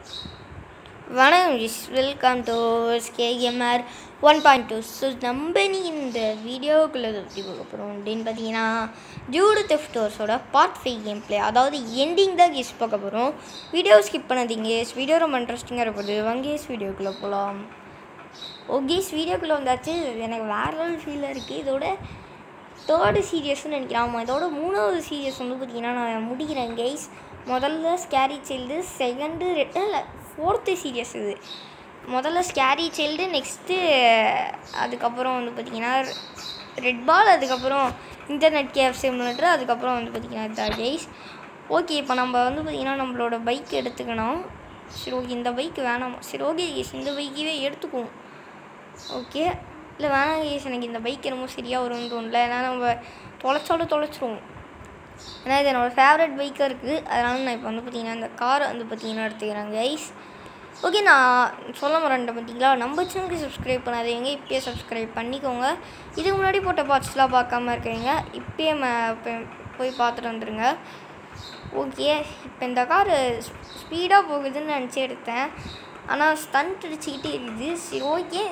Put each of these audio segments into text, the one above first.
வணக்கம் ஜிஸ் welcome to KMR one point two so நம்ம நீ இந்த வீடியோக்குள்ளே எப்படி பார்க்க போகிறோம் அப்படின்னு பார்த்தீங்கன்னா ஜூடு தெஃப்டோர்ஸோட பார்ட் ஃபைவ் கேம் ப்ளே அதாவது எண்டிங் தான் கெஸ் பார்க்க போகிறோம் வீடியோ ஸ்கிப் பண்ணாதீங்க வீடியோ ரொம்ப இன்ட்ரெஸ்டிங்காக இருப்பது வங்கேஸ் வீடியோக்குள்ளே போகலாம் ஓகேஸ் வீடியோக்குள்ளே வந்தாச்சு எனக்கு வேற லெவல் ஃபீலாக இருக்குது இதோட தேர்டு சீரியஸ்னு நினைக்கிறேன் ஆமாம் இதோட மூணாவது சீரியஸ் வந்து பார்த்தீங்கன்னா நான் முடிக்கிறேன் கைஸ் முதல்ல ஸ்கேரி சைல்டு செகண்டு ரெட்டு இல்லை ஃபோர்த்து சீரியஸ் இது முதல்ல ஸ்கேரி சைல்டு நெக்ஸ்ட்டு அதுக்கப்புறம் வந்து பார்த்திங்கன்னா ரெட் பால் அதுக்கப்புறம் இன்டர்நெட் கேஃப் சிமுலேட்டர் அதுக்கப்புறம் வந்து பார்த்திங்கன்னா இதான் கைஸ் ஓகே இப்போ நம்ம வந்து பார்த்திங்கன்னா நம்மளோட பைக் எடுத்துக்கணும் சரி ஓகே இந்த பைக் வேணாம் சரி ஓகே கேஸ் இந்த பைக்கவே எடுத்துக்குவோம் ஓகே இல்லை வேணாம் கேஸ் எனக்கு இந்த பைக் என்னமோ சரியாக வரும்னு தோணல ஏன்னா நம்ம தொலைச்சாலும் தொலைச்சிருவோம் ஏன்னா இது என்னோடய ஃபேவரட் பைக்காக இருக்குது அதனால் நான் இப்போ வந்து பார்த்தீங்கன்னா இந்த காரை வந்து பார்த்தீங்கன்னா எடுத்துக்கிறேன் கைஸ் ஓகே நான் சொல்ல மறந்துட்டேன் பார்த்தீங்களா நம்ம சேனலுக்கு சப்ஸ்கிரைப் பண்ணாதீங்க இப்போயே சப்ஸ்கிரைப் பண்ணிக்கோங்க இதுக்கு முன்னாடி போட்ட பார்ட்ஸ்லாம் பார்க்காம இருக்கிறீங்க இப்போயே ம- போய்- போய் பார்த்துட்டு வந்துடுங்க ஓகே இப்போ இந்த காரு ஸ்பீடாக போகுதுன்னு நினச்சி எடுத்தேன் ஆனால் ஸ்டண்ட் அடிச்சுக்கிட்டே இருக்குது சரி ஓகே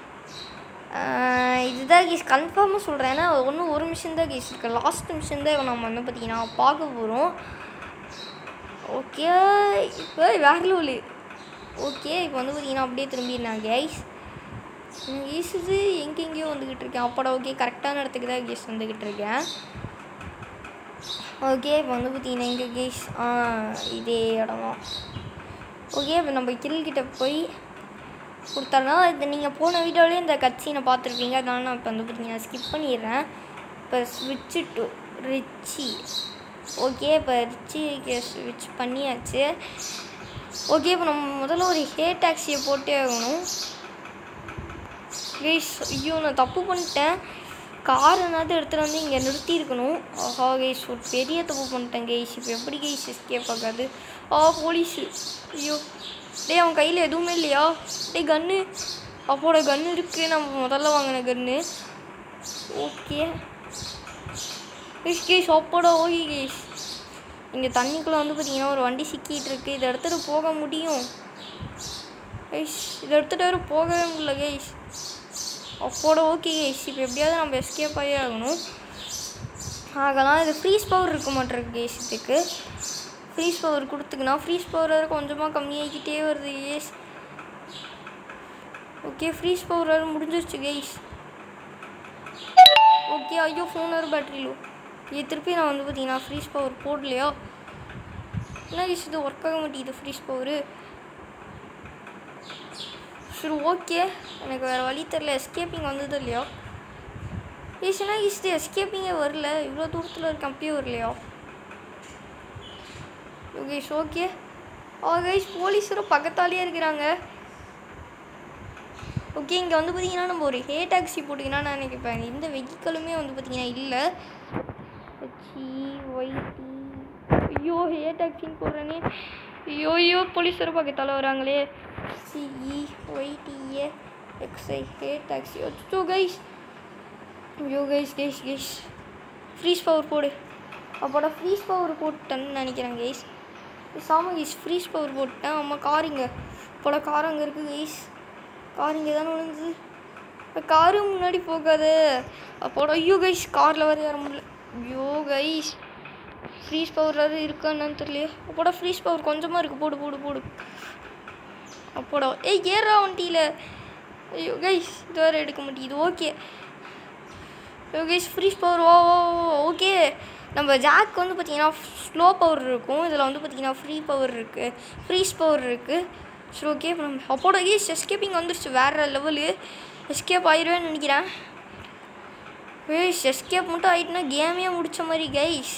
இதுதான் கேஸ் கன்ஃபார்மாக சொல்கிறேன் ஏன்னா ஒன்றும் ஒரு மிஷின் தான் கேஸ் இருக்குது லாஸ்ட் மிஷின் தான் நம்ம வந்து பார்த்தீங்கன்னா பார்க்க போகிறோம் ஓகே இப்போ வேலூர் ஓகே இப்போ வந்து பார்த்தீங்கன்னா அப்படியே திரும்பிடுறேன் கேஸ் கேஸ் இது எங்கெங்கேயோ வந்துக்கிட்டு இருக்கேன் அப்படா ஓகே கரெக்டான இடத்துக்கு தான் கேஸ் வந்துக்கிட்டு இருக்கேன் ஓகே இப்போ வந்து பார்த்தீங்கன்னா எங்கே கேஸ் ஆ இதே இடமா ஓகே இப்போ நம்ம கிட்ட போய் கொடுத்தாருனா இது நீங்கள் போன வீடியோலேயே இந்த கட்சினை பார்த்துருப்பீங்க அதனால நான் இப்போ வந்து பார்த்தீங்கன்னா ஸ்கிப் பண்ணிடுறேன் இப்போ ஸ்விட்சு டு ரிச்சி ஓகே இப்போ ரிச்சிக்கு ஸ்விட்ச் பண்ணியாச்சு ஓகே இப்போ நம்ம முதல்ல ஒரு ஹே டாக்ஸியை போட்டே ஆகணும் கைஸ் ஐயோ நான் தப்பு பண்ணிட்டேன் காரனாவது எடுத்துகிட்டு வந்து இங்கே நிறுத்தி இருக்கணும் ஆஹா கைஸ் ஒரு பெரிய தப்பு பண்ணிட்டேன் கைஸ் இப்போ எப்படி கைஸ் எஸ்கேப் ஆகாது ஆ போலீஸு ஐயோ டேய் அவன் கையில் எதுவுமே இல்லையா டேய் கன்று அப்போட கன்று இருக்குது நம்ம முதல்ல வாங்கின கன்று ஓகே கைஸ் கேஸ் அப்போட ஓகே கேஸ் இங்கே தண்ணிக்குள்ளே வந்து பார்த்தீங்கன்னா ஒரு வண்டி சிக்கிட்டு இருக்கு இதை எடுத்துகிட்டு போக முடியும் கைஸ் இதை எடுத்துகிட்டு வர போகவே முடியல கைஸ் அப்போட ஓகே கைஸ் இப்போ எப்படியாவது நம்ம எஸ்கேப் ஆகி ஆகணும் ஆகலாம் இது ஃப்ரீஸ் பவர் இருக்க மாட்டிருக்கு கேஸ் இதுக்கு ஃப்ரீஸ் பவர் கொடுத்துக்கணும் ஃப்ரீஸ் பவர் வேறு கொஞ்சமாக கம்மியாகிக்கிட்டே வருது கேஸ் ஓகே ஃப்ரீஸ் பவர் வேறு முடிஞ்சிருச்சு கைஸ் ஓகே ஐயோ ஃபோன் வேறு பேட்டரி லோ இது திருப்பி நான் வந்து பார்த்தீங்கன்னா ஃப்ரீஸ் பவர் போடலையா என்ன கைஸ் இது ஒர்க் ஆக மாட்டேங்குது ஃப்ரீஸ் பவரு சரி ஓகே எனக்கு வேறு வழி தெரில எஸ்கேப்பிங் வந்தது இல்லையா ஈஸினா ஈஸி எஸ்கேப்பிங்கே வரல இவ்வளோ தூரத்தில் இருக்க அப்பயே வரலையா யோகேஷ் ஓகே ஆ கைஸ் போலீஸரும் பக்கத்தாலேயே இருக்கிறாங்க ஓகே இங்கே வந்து பார்த்தீங்கன்னா நம்ம ஒரு ஹே டாக்ஸி போட்டிங்கன்னா நான் நினைக்கிறேன் எந்த வெஹிக்கலுமே வந்து பார்த்தீங்கன்னா இல்லை ஹெச்இ ஒய்டி ஐயோ ஹே டாக்ஸின்னு போடுறேனே ஐயோ ஐயோ போலீஸரும் பக்கத்தால் வராங்களே சிஇ ஒய்டிஏ எக்ஸ்ஐ ஹே டாக்ஸி அச்சோ கைஸ் ஐயோ guys guys guys freeze power போடு அப்போட ஃப்ரீஸ் பவர் போட்டேன்னு நினைக்கிறேன் கைஸ் சாம கைஸ் ஃப்ரீஸ் பவர் போட்டேன் அம்மா கார் இங்கே அப்போட கார் அங்கே இருக்குது கைஸ் கார் இங்கே தானே விழுந்து காரு முன்னாடி போகாது அப்போட ஐயோ கைஸ் காரில் வர ஏற முடியல ஐயோ கைஸ் ஃப்ரீஸ் பவர் அது இருக்கான்னு தெரியலையே அப்போட ஃப்ரீஸ் பவர் கொஞ்சமாக இருக்குது போடு போடு போடு அப்போடா ஏய் ஏறா வண்டியில் ஐயோ கைஸ் இது வேறு எடுக்க மாட்டேங்குது ஓகே ஐயோ guys freeze power oh okay நம்ம ஜாக் வந்து பார்த்தீங்கன்னா ஸ்லோ பவர் இருக்கும் இதில் வந்து பார்த்தீங்கன்னா ஃப்ரீ பவர் இருக்குது ஃப்ரீஸ் பவர் இருக்குது சரி ஓகே இப்போ நம்ம அப்போட கைஸ் எஸ்கேப்பிங் வந்துருச்சு வேறு லெவலு எஸ்கேப் ஆயிடுவேன்னு நினைக்கிறேன் கைஸ் எஸ்கேப் மட்டும் ஆகிட்டுனா கேமே முடித்த மாதிரி கைஸ்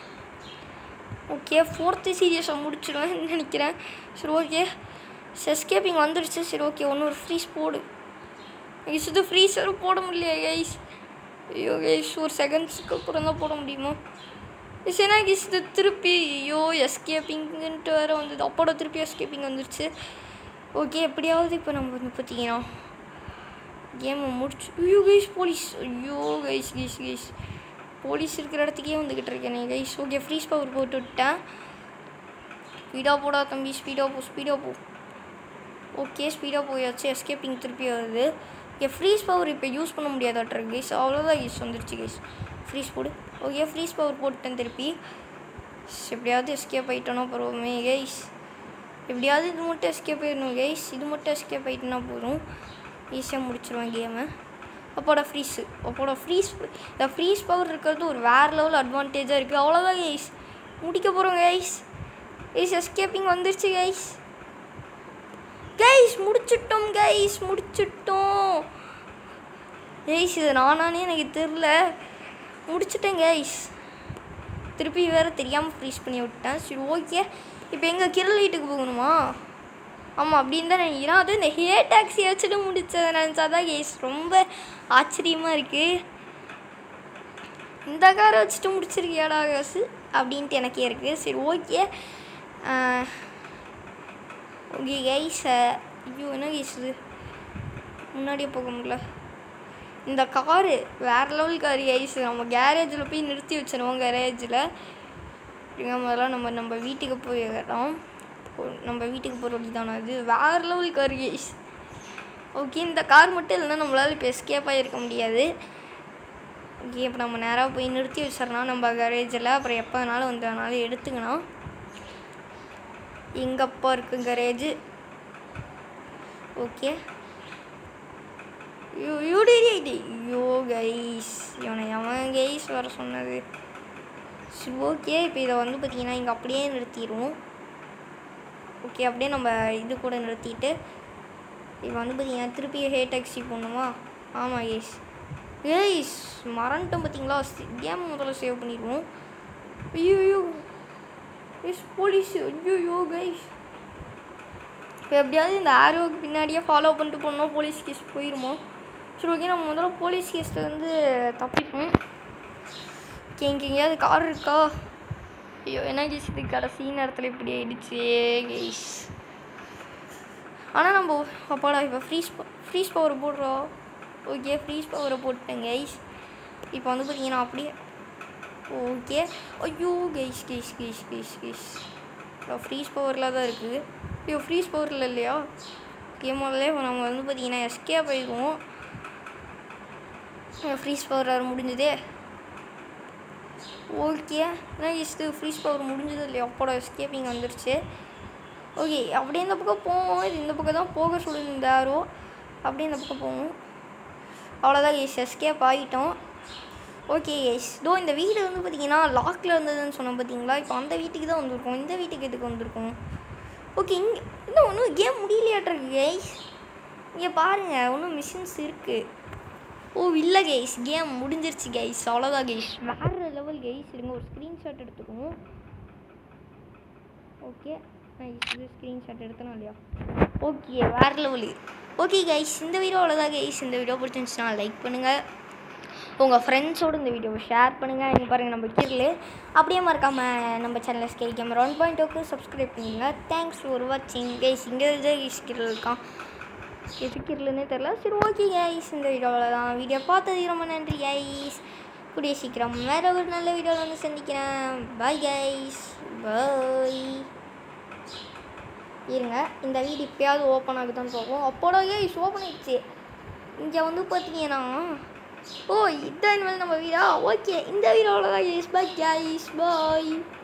ஓகே ஃபோர்த்து சீரியஸை முடிச்சிடுவேன்னு நினைக்கிறேன் சரி ஓகே எஸ்கேப்பிங் வந்துடுச்சு சரி ஓகே ஒன்று ஒரு ஃப்ரீஸ் போடு கைஸ் இது ஃப்ரீஸரும் போட முடியலையா கைஸ் ஐயோ கைஸ் ஒரு செகண்ட்ஸுக்கு அப்புறம் தான் போட முடியுமா கைஸ் என்ன கைஸ் இது திருப்பி ஐயோ எஸ்கேப்பிங்ன்ட்டு வேறு வந்தது அப்போட திருப்பி எஸ்கேப்பிங் வந்துருச்சு ஓகே எப்படியாவது இப்போ நம்ம வந்து பார்த்தீங்கன்னா கேமை முடிச்சு ஐயோ கைஸ் போலீஸ் ஐயோ கைஸ் கைஸ் கைஸ் போலீஸ் இருக்கிற இடத்துக்கே வந்துக்கிட்டு இருக்கேனே கைஸ் ஓகே ஃப்ரீஸ் பவர் போட்டு விட்டேன் ஸ்பீடாக போடா தம்பி ஸ்பீடாக போ ஸ்பீடாக போ ஓகே ஸ்பீடாக போயாச்சு எஸ்கேப்பிங் திருப்பி வருது ஓகே ஃப்ரீஸ் பவர் இப்போ யூஸ் பண்ண முடியாதாட்ரு கைஸ் அவ்வளோதான் கைஸ் வந்துருச்சு கைஸ் ஃப்ரீஸ் போடு ஓகே ஃப்ரீஸ் பவர் போட்டுட்டேன் திருப்பி எப்படியாவது எஸ்கேப் ஆகிட்டோன்னா பரவாமே கைஸ் எப்படியாவது இது மட்டும் எஸ்கேப் ஆயிடணும் கைஸ் இது மட்டும் எஸ்கேப் ஆகிட்டுனா போதும் ஈஸியாக முடிச்சிருவேன் கேமை அப்போட ஃப்ரீஸு அப்போட ஃப்ரீஸ் இந்த ஃப்ரீஸ் பவர் இருக்கிறது ஒரு வேறு லெவல் அட்வான்டேஜாக இருக்குது அவ்வளோதான் கைஸ் முடிக்க போகிறோம் கைஸ் கைஸ் எஸ்கேப்பிங் வந்துருச்சு கைஸ் கைஸ் முடிச்சிட்டோம் கைஸ் முடிச்சிட்டோம் கைஸ் இது நானானே எனக்கு தெரில முடிச்சிட்டேன் கைஸ் திருப்பி வேறு தெரியாமல் ஃப்ரீஸ் பண்ணி விட்டேன் சரி ஓகே இப்போ எங்கள் கிரல் வீட்டுக்கு போகணுமா ஆமாம் அப்படின்னு தான் நினைக்கிறேன் அது இந்த ஹே டாக்ஸி வச்சுட்டு முடிச்சதை நினச்சா தான் கைஸ் ரொம்ப ஆச்சரியமாக இருக்குது இந்த காரை வச்சுட்டு முடிச்சிருக்கியாடா காசு அப்படின்ட்டு எனக்கே இருக்குது சரி ஓகே ஓகே கைஸ் ஐயோ என்ன கைஸ் இது முன்னாடியே போக முடியல இந்த காரு வேறு லெவல் கார் கைஸ் நம்ம கேரேஜில் போய் நிறுத்தி வச்சிருவோம் கேரேஜில் இங்க முதல்ல நம்ம நம்ம வீட்டுக்கு போயிடலாம் நம்ம வீட்டுக்கு போகிற வழி தானே அது வேறு லெவல் கார் கைஸ் ஓகே இந்த கார் மட்டும் இல்லைன்னா நம்மளால் இப்போ எஸ்கேப் ஆகிருக்க முடியாது ஓகே இப்போ நம்ம நேராக போய் நிறுத்தி வச்சிடலாம் நம்ம கரேஜில் அப்புறம் எப்போ வேணாலும் வந்து வேணாலும் எடுத்துக்கலாம் எங்கப்பா இருக்கு கரேஜ் ஓகே யூ யூ டிடி ஐயோ கைஸ் இவனை எவன் கைஸ் வர சொன்னது சரி ஓகே இப்போ இதை வந்து பார்த்தீங்கன்னா இங்கே அப்படியே நிறுத்திடுவோம் ஓகே அப்படியே நம்ம இது கூட நிறுத்திட்டு இப்போ வந்து பார்த்தீங்கன்னா திருப்பி ஹே டாக்ஸி போகணுமா ஆமாம் கைஸ் ஏய்ஸ் மறந்துட்டோம் பார்த்தீங்களா கேம் முதல்ல சேவ் பண்ணிடுவோம் ஐயோ எஸ் போலீஸ் ஐயோ கைஸ் இப்போ எப்படியாவது இந்த ஆரோவுக்கு பின்னாடியே ஃபாலோ பண்ணிட்டு போனோம் போலீஸ் கேஸ் போயிருமோ சரி ஓகே நம்ம முதல்ல போலீஸ் கேஸ்லேருந்து தப்பிப்போம் ஓகே இங்கே எங்கேயாவது கார் இருக்கா ஐயோ என்ன கேஸ் இது கடைசி நேரத்தில் இப்படி ஆயிடுச்சு கைஸ் ஆனால் நம்ம அப்பாடா இப்போ ஃப்ரீஸ் ஃப்ரீஸ் பவர் போடுறோம் ஓகே ஃப்ரீஸ் பவரை போட்டேன் கைஸ் இப்போ வந்து பார்த்தீங்கன்னா அப்படியே ஓகே ஐயோ guys guys guys guys guys freeze பவரில் தான் இருக்குது ஐயோ ஃப்ரீஸ் பவரில் இல்லையா கேம் முதல்ல இப்போ நம்ம வந்து பார்த்தீங்கன்னா எஸ்கே போயிடுவோம் ஃப்ரீஸ் பவர் வேறு முடிஞ்சதே ஓகே ஏன்னா இது ஃப்ரீஸ் பவர் முடிஞ்சது இல்லையா அப்போட எஸ்கேப்பிங் வந்துருச்சு ஓகே அப்படியே இந்த பக்கம் போவோம் இது இந்த பக்கம் தான் போக சொல்லுது இந்த ஆரோ அப்படியே இந்த பக்கம் போவோம் அவ்வளோதான் எஸ் எஸ்கேப் ஆகிட்டோம் ஓகே எஸ் தோ இந்த வீடு வந்து பார்த்தீங்கன்னா லாக்கில் இருந்ததுன்னு சொன்னோம் பார்த்தீங்களா இப்போ அந்த வீட்டுக்கு தான் வந்திருக்கோம் இந்த வீட்டுக்கு எதுக்கு வந்திருக்கோம் ஓகே இங்கே இன்னும் ஒன்றும் கேம் முடியலையாட்டிருக்கு கைஸ் இங்கே பாருங்கள் இன்னும் மிஷின்ஸ் இருக்குது ஓ இல்லை கைஸ் கேம் முடிஞ்சிருச்சு கைஸ் அவ்வளோதான் கைஸ் வேறு லெவல் கைஸ் இருங்க ஒரு ஸ்க்ரீன்ஷாட் எடுத்துக்குவோம் ஓகே நான் இது ஸ்க்ரீன்ஷாட் எடுத்தனா இல்லையா ஓகே வேறு லெவலு ஓகே கைஸ் இந்த வீடியோ அவ்வளோதான் கைஸ் இந்த வீடியோ பிடிச்சிருந்துச்சுன்னா லைக் பண்ணுங்கள் உங்கள் ஃப்ரெண்ட்ஸோடு இந்த வீடியோவை ஷேர் பண்ணுங்கள் இங்கே பாருங்கள் நம்ம கிரில் அப்படியே மறக்காமல் நம்ம சேனலில் ஸ்கேல் கேமரா ஒன் பாயிண்ட் டூக்கு சப்ஸ்கிரைப் பண்ணிடுங்க தேங்க்ஸ் ஃபார் வாட்சிங் கைஸ் இங்கே கைஸ் கிரில் இருக்கான் எது கிரில்னே தெரில சரி ஓகே கைஸ் இந்த வீடியோவில் தான் வீடியோ பார்த்தது ரொம்ப நன்றி கைஸ் கூடிய சீக்கிரம் வேறு ஒரு நல்ல வீடியோவில் வந்து சந்திக்கிறேன் பாய் கைஸ் பாய் இருங்க இந்த வீடு இப்போயாவது ஓப்பன் ஆகுதான்னு பார்ப்போம் அப்போட கைஸ் ஓப்பன் ஆயிடுச்சு இங்கே வந்து பார்த்தீங்கன்னா ஓ இதான் இனிமேல் நம்ம வீடா ஓகே இந்த வீடியோவில் தான் கைஸ் பாய் கைஸ் பாய்